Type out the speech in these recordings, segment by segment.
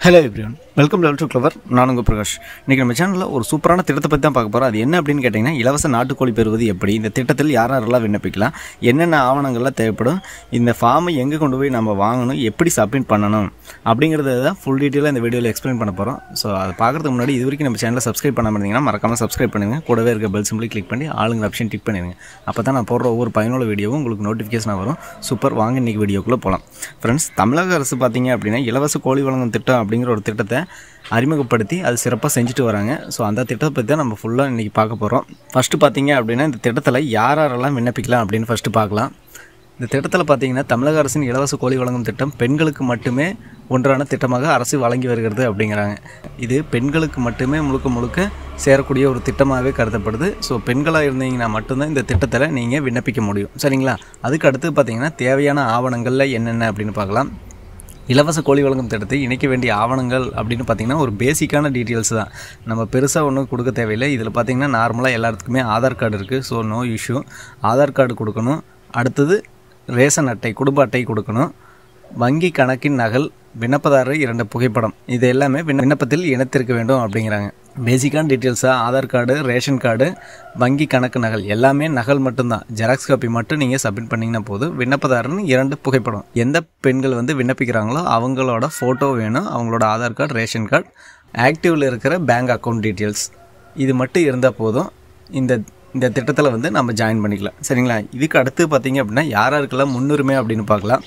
hello everyone welcome level to clever நான் உங்கள் பிரகாஷ் இன்றைக்கி நம்ம சேனலில் ஒரு சூப்பரான திட்டத்தை பற்றி தான் பார்க்க போகிறோம் அது என்ன அப்படின்னு கேட்டிங்கன்னா இலவச நாட்டுக்கோழி பெறுவது எப்படி இந்த திட்டத்தில் யார் யாரெல்லாம் விண்ணப்பிக்கலாம் என்னென்ன ஆவணங்கள்லாம் தேவைப்படும் இந்த ஃபார்மை எங்கே கொண்டு போய் நம்ம வாங்கணும் எப்படி சப்மிட் பண்ணணும் அப்படிங்கிறத தான் ஃபுல் டீட்டெயிலாக இந்த வீடியோவில் எக்ஸ்பிளைன் பண்ண போகிறோம் ஸோ அதை பார்க்குறதுக்கு முன்னாடி இது வரைக்கும் நம்ம சேனலை சப்ஸ்கிரைப் பண்ணாமல் இருந்தீங்கன்னா மறக்காமல் சப்ஸ்கிரைப் பண்ணுங்க கூடவே இருக்க பெல் சிம்பிளி கிளிக் பண்ணி ஆளுங்க ஆப்ஷன் டிக் பண்ணிடுங்க அப்போ தான் நான் போடுற ஒவ்வொரு பயனுள்ள வீடியோவும் உங்களுக்கு நோட்டிஃபிகேஷனாக வரும் சூப்பர் வாங்க இன்றைக்கி வீடியோக்குள்ளே போகலாம் ஃப்ரெண்ட்ஸ் தமிழக அரசு பார்த்தீங்க அப்படின்னா இலவச கோழி வழங்கும் திட்டம் அப்படிங்கிற ஒரு திட்டத்தை அறிமுகப்படுத்தி அது சிறப்பாக செஞ்சுட்டு வராங்க ஸோ அந்த திட்டத்தை பற்றி தான் நம்ம ஃபுல்லாக இன்றைக்கி பார்க்க போகிறோம் ஃபஸ்ட்டு பார்த்தீங்க அப்படின்னா இந்த திட்டத்தில் யார் யாரெல்லாம் விண்ணப்பிக்கலாம் அப்படின்னு ஃபஸ்ட்டு பார்க்கலாம் இந்த திட்டத்தில் பார்த்தீங்கன்னா தமிழக அரசின் இலவச கோழி வழங்கும் திட்டம் பெண்களுக்கு மட்டுமே ஒன்றான திட்டமாக அரசு வழங்கி வருகிறது அப்படிங்கிறாங்க இது பெண்களுக்கு மட்டுமே முழுக்க முழுக்க சேரக்கூடிய ஒரு திட்டமாகவே கருதப்படுது ஸோ பெண்களாக இருந்தீங்கன்னா மட்டும்தான் இந்த திட்டத்தில் நீங்கள் விண்ணப்பிக்க முடியும் சரிங்களா அதுக்கு அடுத்து பார்த்தீங்கன்னா தேவையான ஆவணங்களில் என்னென்ன அப்படின்னு பார்க்கலாம் இலவச கோழி வழங்கும் திட்டத்தை இணைக்க வேண்டிய ஆவணங்கள் அப்படின்னு பார்த்தீங்கன்னா ஒரு பேசிக்கான டீட்டெயில்ஸ் தான் நம்ம பெருசாக ஒன்றும் கொடுக்க தேவையில்லை இதில் பார்த்தீங்கன்னா நார்மலாக எல்லாத்துக்குமே ஆதார் கார்டு இருக்குது so no issue Aadhaar card கொடுக்கணும் அடுத்தது ரேஷன் அட்டை குடும்ப அட்டை கொடுக்கணும் வங்கி கணக்கின் நகல் விண்ணப்பதாரர் இரண்டு புகைப்படம் இது எல்லாமே விண்ண- விண்ணப்பத்தில் இணைத்திருக்க வேண்டும் அப்படிங்கிறாங்க பேசிக்கான டீட்டெயில்ஸாக ஆதார் கார்டு ரேஷன் கார்டு வங்கி கணக்கு நகல் எல்லாமே நகல் மட்டும்தான் ஜெராக்ஸ் காப்பி மட்டும் நீங்கள் சப்மிட் பண்ணிங்கன்னா போதும் விண்ணப்பதாரன் இரண்டு புகைப்படம் எந்த பெண்கள் வந்து விண்ணப்பிக்கிறாங்களோ அவங்களோட ஃபோட்டோ வேணும் அவங்களோட ஆதார் கார்டு ரேஷன் கார்டு ஆக்டிவில் இருக்கிற பேங்க் அக்கௌண்ட் டீட்டெயில்ஸ் இது மட்டும் இருந்தால் போதும் இந்த இந்த திட்டத்தில் வந்து நம்ம ஜாயின் பண்ணிக்கலாம் சரிங்களா இதுக்கு அடுத்து பார்த்தீங்க அப்படின்னா யார் யாருக்கெல்லாம் முன்னுரிமை அப்படின்னு பார்க்கலாம்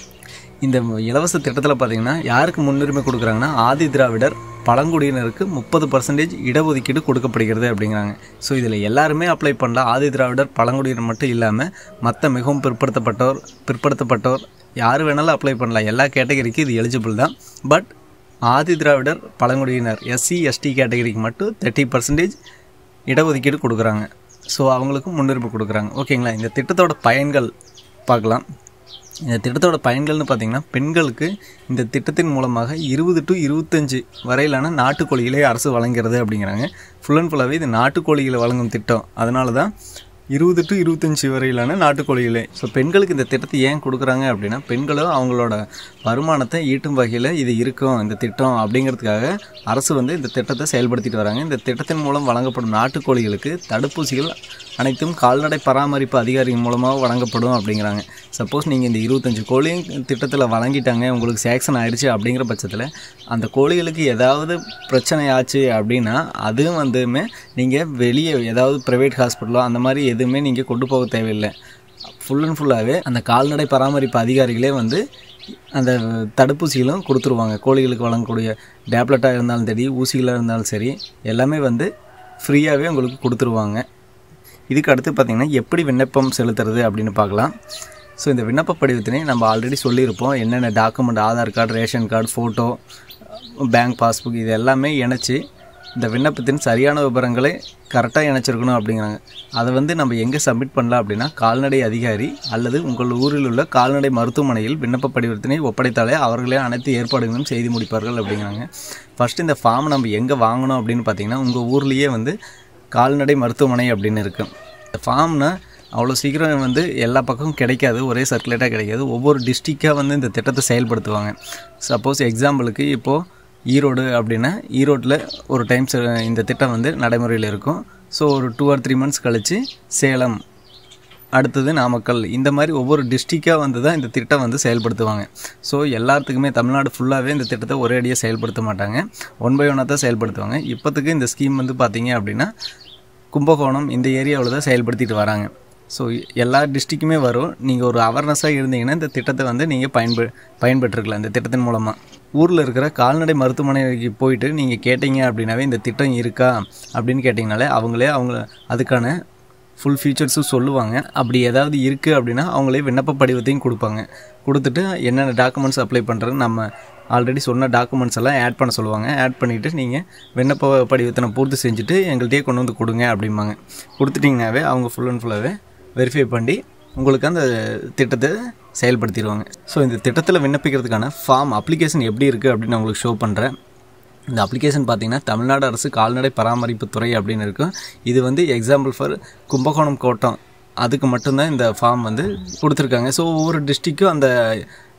இந்த இலவச திட்டத்தில் பார்த்தீங்கன்னா யாருக்கு முன்னுரிமை கொடுக்குறாங்கன்னா ஆதி திராவிடர் பழங்குடியினருக்கு முப்பது பர்சன்டேஜ் இடஒதுக்கீடு கொடுக்கப்படுகிறது அப்படிங்கிறாங்க ஸோ இதில் எல்லாருமே அப்ளை பண்ணலாம் ஆதி திராவிடர் பழங்குடியினர் மட்டும் இல்லாமல் மற்ற மிகவும் பிற்படுத்தப்பட்டோர் பிற்படுத்தப்பட்டோர் யார் வேணாலும் அப்ளை பண்ணலாம் எல்லா கேட்டகரிக்கும் இது எலிஜிபிள் தான் பட் ஆதி திராவிடர் பழங்குடியினர் எஸ்சி எஸ்டி கேட்டகரிக்கு மட்டும் தேர்ட்டி பர்சன்டேஜ் இடஒதுக்கீடு கொடுக்குறாங்க ஸோ அவங்களுக்கு முன்னுரிமை கொடுக்குறாங்க ஓகேங்களா இந்த திட்டத்தோட பயன்கள் பார்க்கலாம் இந்த திட்டத்தோட பயன்கள்னு பார்த்தீங்கன்னா பெண்களுக்கு இந்த திட்டத்தின் மூலமாக இருபது டு இருபத்தஞ்சு வரையிலான நாட்டுக்கோழிகளை அரசு வழங்குறது அப்படிங்கிறாங்க ஃபுல் அண்ட் ஃபுல்லாகவே இது நாட்டுக்கோழிகளை வழங்கும் திட்டம் அதனால தான் இருபது டு இருபத்தஞ்சி வரையிலான நாட்டுக்கோழிகளே ஸோ பெண்களுக்கு இந்த திட்டத்தை ஏன் கொடுக்குறாங்க அப்படின்னா பெண்களும் அவங்களோட வருமானத்தை ஈட்டும் வகையில் இது இருக்கும் இந்த திட்டம் அப்படிங்கிறதுக்காக அரசு வந்து இந்த திட்டத்தை செயல்படுத்திட்டு வராங்க இந்த திட்டத்தின் மூலம் வழங்கப்படும் நாட்டுக்கோழிகளுக்கு தடுப்பூசிகள் அனைத்தும் கால்நடை பராமரிப்பு அதிகாரிகள் மூலமாக வழங்கப்படும் அப்படிங்கிறாங்க சப்போஸ் நீங்கள் இந்த இருபத்தஞ்சு கோழி திட்டத்தில் வழங்கிட்டாங்க உங்களுக்கு சேக்ஷன் ஆயிடுச்சு அப்படிங்கிற பட்சத்தில் அந்த கோழிகளுக்கு ஏதாவது பிரச்சனை ஆச்சு அப்படின்னா அதுவும் வந்துமே நீங்கள் வெளியே ஏதாவது ப்ரைவேட் ஹாஸ்பிட்டலோ அந்த மாதிரி எதுவுமே நீங்கள் கொண்டு போக தேவையில்லை ஃபுல் அண்ட் ஃபுல்லாகவே அந்த கால்நடை பராமரிப்பு அதிகாரிகளே வந்து அந்த தடுப்பூசிகளும் கொடுத்துருவாங்க கோழிகளுக்கு வழங்கக்கூடிய டேப்லெட்டாக இருந்தாலும் சரி ஊசிகளாக இருந்தாலும் சரி எல்லாமே வந்து ஃப்ரீயாகவே உங்களுக்கு கொடுத்துருவாங்க இதுக்கு அடுத்து பார்த்திங்கன்னா எப்படி விண்ணப்பம் செலுத்துறது அப்படின்னு பார்க்கலாம் ஸோ இந்த விண்ணப்ப படிவத்தினை நம்ம ஆல்ரெடி சொல்லியிருப்போம் என்னென்ன document Aadhaar card ration card photo bank passbook இது எல்லாமே இணைச்சி இந்த விண்ணப்பத்தின் சரியான விவரங்களை கரெக்டாக இணைச்சிருக்கணும் அப்படிங்கிறாங்க அதை வந்து நம்ம எங்கே சப்மிட் பண்ணலாம் அப்படின்னா கால்நடை அதிகாரி அல்லது உங்கள் ஊரில் உள்ள கால்நடை மருத்துவமனையில் விண்ணப்ப படிவத்தினை ஒப்படைத்தாலே அவர்களே அனைத்து ஏற்பாடுகளும் செய்து முடிப்பார்கள் அப்படிங்கிறாங்க ஃபஸ்ட்டு இந்த ஃபார்ம் நம்ம எங்கே வாங்கணும் அப்படின்னு பார்த்தீங்கன்னா உங்கள் ஊர்லேயே வந்து கால்நடை மருத்துவமனை அப்படின்னு இருக்குது இந்த ஃபார்ம்னா அவ்வளோ சீக்கிரம் வந்து எல்லா பக்கமும் கிடைக்காது ஒரே சர்க்குலேட்டாக கிடைக்காது ஒவ்வொரு டிஸ்ட்ரிக்டாக வந்து இந்த திட்டத்தை செயல்படுத்துவாங்க சப்போஸ் எக்ஸாம்பிளுக்கு இப்போது ஈரோடு அப்படின்னா ஈரோட்டில் ஒரு டைம்ஸ் இந்த திட்டம் வந்து நடைமுறையில் இருக்கும் ஸோ ஒரு டூ ஆர் த்ரீ மந்த்ஸ் கழித்து சேலம் அடுத்தது நாமக்கல் இந்த மாதிரி ஒவ்வொரு டிஸ்ட்ரிக்டாக வந்து தான் இந்த திட்டம் வந்து செயல்படுத்துவாங்க ஸோ எல்லாத்துக்குமே தமிழ்நாடு ஃபுல்லாகவே இந்த திட்டத்தை ஒரே அடியாக செயல்படுத்த மாட்டாங்க ஒன் பை ஒன்னாக தான் செயல்படுத்துவாங்க இப்போத்துக்கு இந்த ஸ்கீம் வந்து பார்த்தீங்க அப்படின்னா கும்பகோணம் இந்த ஏரியாவில் தான் செயல்படுத்திட்டு வராங்க ஸோ எல்லா டிஸ்ட்ரிக்குமே வரும் நீங்கள் ஒரு அவேர்னஸாக இருந்தீங்கன்னா இந்த திட்டத்தை வந்து நீங்கள் பயன்பெ பயன்பெற்றுக்கலாம் இந்த திட்டத்தின் மூலமாக ஊரில் இருக்கிற கால்நடை மருத்துவமனைக்கு போயிட்டு நீங்கள் கேட்டீங்க அப்படின்னாவே இந்த திட்டம் இருக்கா அப்படின்னு கேட்டிங்கனாலே அவங்களே அவங்க அதுக்கான ஃபுல் ஃபீச்சர்ஸும் சொல்லுவாங்க அப்படி ஏதாவது இருக்குது அப்படின்னா அவங்களே விண்ணப்ப படிவத்தையும் கொடுப்பாங்க கொடுத்துட்டு என்னென்ன டாக்குமெண்ட்ஸ் அப்ளை பண்ணுறது நம்ம ஆல்ரெடி சொன்ன டாக்குமெண்ட்ஸ் எல்லாம் ஆட் பண்ண சொல்லுவாங்க ஆட் பண்ணிவிட்டு நீங்கள் விண்ணப்ப படிவத்தை பூர்த்தி செஞ்சுட்டு எங்கள்கிட்டயே கொண்டு வந்து கொடுங்க அப்படிம்பாங்க கொடுத்துட்டிங்கனாவே அவங்க ஃபுல் அண்ட் ஃபுல்லாகவே வெரிஃபை பண்ணி உங்களுக்கு அந்த திட்டத்தை செயல்படுத்திடுவாங்க ஸோ இந்த திட்டத்தில் விண்ணப்பிக்கிறதுக்கான ஃபார்ம் அப்ளிகேஷன் எப்படி இருக்குது அப்படின்னு நான் உங்களுக்கு ஷோ பண்ணுறேன் இந்த அப்ளிகேஷன் பார்த்தீங்கன்னா தமிழ்நாடு அரசு கால்நடை பராமரிப்பு துறை அப்படின்னு இருக்கும் இது வந்து எக்ஸாம்பிள் ஃபார் கும்பகோணம் கோட்டம் அதுக்கு மட்டும்தான் இந்த ஃபார்ம் வந்து கொடுத்துருக்காங்க ஸோ ஒவ்வொரு டிஸ்ட்ரிக்கும் அந்த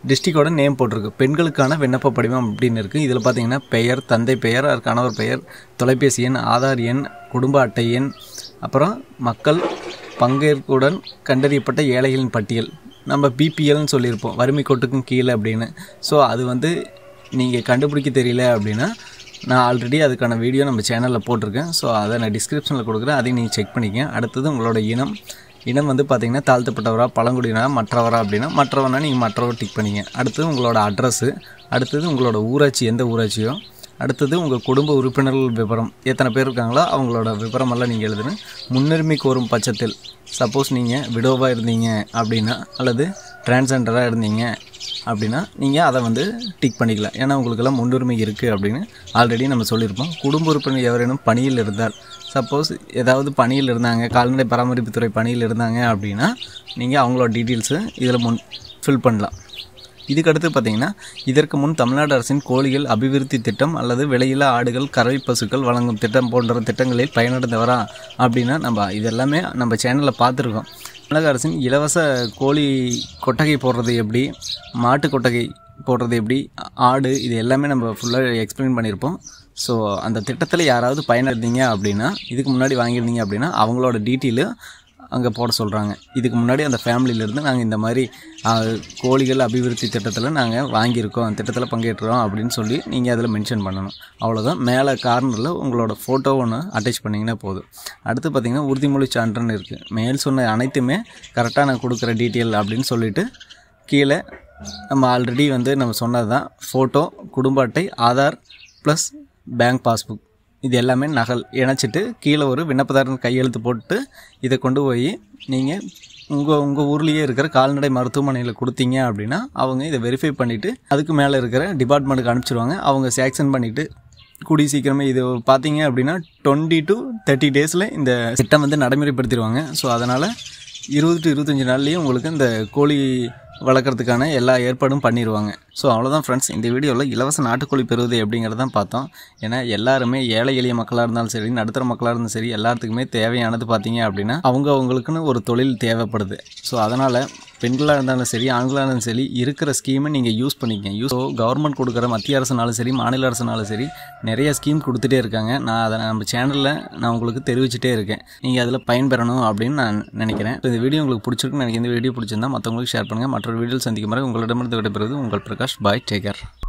டிஸ்ட்ரிக்டோட நேம் போட்டிருக்கு பெண்களுக்கான விண்ணப்ப படிவம் அப்படின்னு இருக்குது இதில் பார்த்தீங்கன்னா பெயர் தந்தை பெயர் அவர் கணவர் பெயர் தொலைபேசி எண் ஆதார் எண் குடும்ப அட்டை எண் அப்புறம் மக்கள் பங்கேற்புடன் கண்டறியப்பட்ட ஏழைகளின் பட்டியல் நம்ம பிபிஎல்னு சொல்லியிருப்போம் வறுமை கோட்டுக்கும் கீழே அப்படின்னு ஸோ அது வந்து நீங்கள் கண்டுபிடிக்க தெரியல அப்படின்னா நான் ஆல்ரெடி அதுக்கான வீடியோ நம்ம சேனலில் போட்டிருக்கேன் ஸோ அதை நான் டிஸ்கிரிப்ஷனில் கொடுக்குறேன் அதையும் நீங்கள் செக் பண்ணிக்கங்க அடுத்தது உங்களோட இனம் இனம் வந்து பார்த்தீங்கன்னா தாழ்த்தப்பட்டவரா பழங்குடியினரா மற்றவரா அப்படின்னா மற்றவனா நீங்கள் மற்றவர் டிக் பண்ணிங்க அடுத்தது உங்களோட அட்ரஸ்ஸு அடுத்தது உங்களோட ஊராட்சி எந்த ஊராட்சியோ அடுத்தது உங்கள் குடும்ப உறுப்பினர்கள் விவரம் எத்தனை பேர் இருக்காங்களோ அவங்களோட விவரமெல்லாம் நீங்கள் எழுதுன்னு முன்னுரிமை கோரும் பட்சத்தில் சப்போஸ் நீங்கள் விடோவாக இருந்தீங்க அப்படின்னா அல்லது டிரான்ஸ்ஜெண்டராக இருந்தீங்க அப்படின்னா நீங்கள் அதை வந்து டிக் பண்ணிக்கலாம் ஏன்னா உங்களுக்கெல்லாம் முன்னுரிமை இருக்குது அப்படின்னு ஆல்ரெடி நம்ம சொல்லியிருப்போம் குடும்ப உறுப்பினர் எவரேனும் பணியில் இருந்தால் சப்போஸ் ஏதாவது பணியில் இருந்தாங்க கால்நடை பராமரிப்புத்துறை பணியில் இருந்தாங்க அப்படின்னா நீங்கள் அவங்களோட டீட்டெயில்ஸு இதில் முன் ஃபில் பண்ணலாம் இதுக்கடுத்து பார்த்தீங்கன்னா இதற்கு முன் தமிழ்நாடு அரசின் கோழிகள் அபிவிருத்தி திட்டம் அல்லது விலையில்லா ஆடுகள் கறவை பசுக்கள் வழங்கும் திட்டம் போன்ற திட்டங்களில் பயனடைந்தவரா அப்படின்னா நம்ம இதெல்லாமே நம்ம சேனலில் பார்த்துருக்கோம் தமிழக அரசின் இலவச கோழி கொட்டகை போடுறது எப்படி மாட்டு கொட்டகை போடுறது எப்படி ஆடு இது எல்லாமே நம்ம ஃபுல்லாக எக்ஸ்பிளைன் பண்ணியிருப்போம் ஸோ அந்த திட்டத்தில் யாராவது பயனடைந்தீங்க அப்படின்னா இதுக்கு முன்னாடி வாங்கியிருந்தீங்க அப்படின்னா அவங்களோட டீட்டெயிலு அங்கே போட சொல்கிறாங்க இதுக்கு முன்னாடி அந்த ஃபேமிலியிலேருந்து நாங்கள் இந்த மாதிரி ஆ, கோழிகள் அபிவிருத்தி திட்டத்தில் நாங்கள் வாங்கியிருக்கோம் திட்டத்தில் பங்கேற்றுறோம் அப்படின்னு சொல்லி நீங்கள் அதில் மென்ஷன் பண்ணணும் அவ்வளோதான் மேலே கார்னரில் உங்களோட ஃபோட்டோ ஒன்று அட்டாச் பண்ணிங்கன்னா போதும் அடுத்து பார்த்தீங்கன்னா உறுதிமொழி சான்றுன்னு இருக்குது மேல் சொன்ன அனைத்துமே கரெக்டாக நான் கொடுக்குற டீட்டெயில் அப்படின்னு சொல்லிட்டு கீழே நம்ம ஆல்ரெடி வந்து நம்ம சொன்னது தான் ஃபோட்டோ குடும்ப அட்டை ஆதார் ப்ளஸ் பேங்க் பாஸ்புக் இது எல்லாமே நகல் இணைச்சிட்டு கீழே ஒரு விண்ணப்பதாரன் கையெழுத்து போட்டு இதை கொண்டு போய் நீங்கள் உங்கள் உங்கள் ஊர்லேயே இருக்கிற கால்நடை மருத்துவமனையில் கொடுத்தீங்க அப்படின்னா அவங்க இதை வெரிஃபை பண்ணிவிட்டு அதுக்கு மேலே இருக்கிற டிபார்ட்மெண்ட்டுக்கு அனுப்பிச்சிடுவாங்க அவங்க சேக்ஷன் பண்ணிவிட்டு கூடிய சீக்கிரமே இது பார்த்தீங்க அப்படின்னா டுவெண்ட்டி டு தேர்ட்டி டேஸில் இந்த திட்டம் வந்து நடைமுறைப்படுத்திடுவாங்க ஸோ அதனால் இருபது டு இருபத்தஞ்சி நாள்லேயே உங்களுக்கு இந்த கோழி வளர்க்குறதுக்கான எல்லா ஏற்பாடும் பண்ணிடுவாங்க ஸோ அவ்வளோதான் ஃப்ரெண்ட்ஸ் இந்த வீடியோவில் இலவச நாட்டுக்கோழி பெறுவது எப்படிங்கிறதான் பார்த்தோம் ஏன்னா எல்லாருமே ஏழை எளிய மக்களாக இருந்தாலும் சரி நடுத்தர மக்களாக இருந்தாலும் சரி எல்லாத்துக்குமே தேவையானது பார்த்தீங்க அப்படின்னா அவங்க அவங்களுக்குன்னு ஒரு தொழில் தேவைப்படுது ஸோ அதனால் பெண்களாக இருந்தாலும் சரி ஆண்களாக இருந்தாலும் சரி இருக்கிற ஸ்கீமை நீங்கள் யூஸ் பண்ணிக்கங்க யூஸ் கவர்மெண்ட் கொடுக்குற மத்திய அரசுனாலும் சரி மாநில அரசுனாலும் சரி நிறைய ஸ்கீம் கொடுத்துட்டே இருக்காங்க நான் அதை நம்ம சேனலில் நான் உங்களுக்கு தெரிவிச்சுட்டே இருக்கேன் நீங்கள் அதில் பயன்பெறணும் அப்படின்னு நான் நினைக்கிறேன் இந்த வீடியோ உங்களுக்கு பிடிச்சிருக்கு எனக்கு இந்த வீடியோ பிடிச்சிருந்தா மற்றவங்களுக்கு ஷேர் பண்ணுங்கள் மற்றொரு வீடியோ சந்திக்கும் வரை உங்களிடமிருந்து விடைபெறுவது உங்கள் பிரகாஷ் பாய் டேக்கர்